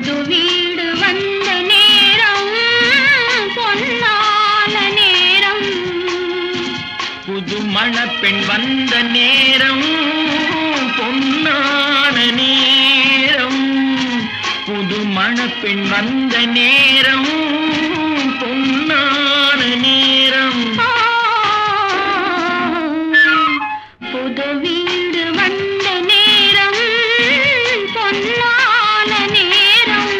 புது வீடு வந்த நேரம் பொன்னான நேரம் புது மணப்பெண் வந்த நேரம் பொன்னான நேரம் புது மணப்பெண் வந்த நேரம் பொன்னான நேரம் ஆ, புது வீடு வந்த நேரம் பொன்னான நேரம்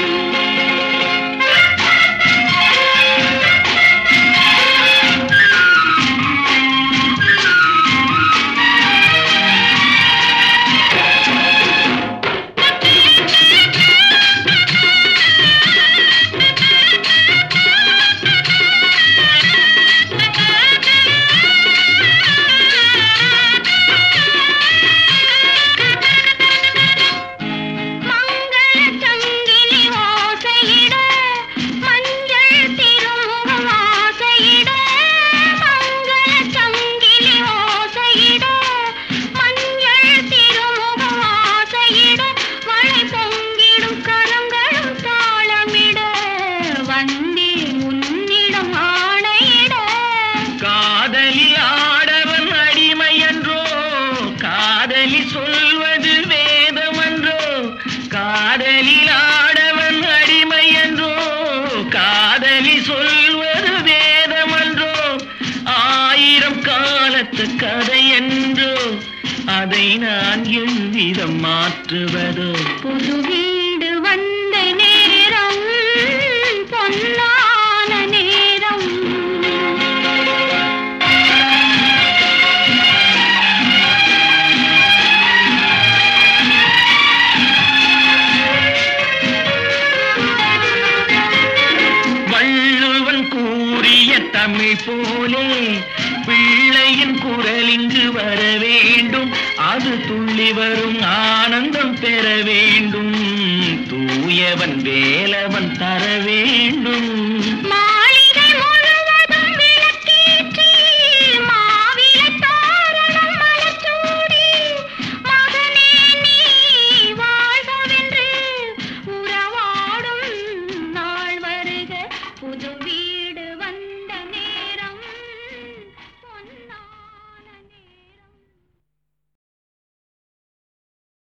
மங்கள சங்கிலி ஓசையிட மஞ்சள் திருமுகம் ஆசையிட மங்கள சங்கிலி ஓசையிட மஞ்சள் திருமுகம் ஆசையிட மழை பொங்கிடும் கரங்களும் தாளமிட வந்தே உன்னிடம் ஆணையிட காதலில் ஆடவன் அடிமை என்றோ காதலி சொல்வது வேதமன்றோ காதலில் ஆடவன் அடிமை என்றோ காதலி சொல்வது வேதமன்றோ ஆயிரம் காலத்து கதை என்றோ அதை நான் எவ்விதம் மாற்றுவதோ புது வீடு வந்த நேரம் பொன்னான நேரம் வள்ளுவன் கூறிய தமிழ் போலே பிள்ளையின் குரல் இங்கு வர வேண்டும் அது துள்ளி வரும் ஆனந்தம் பெற வேண்டும் தூயவன் வேலவன் தர வேண்டும்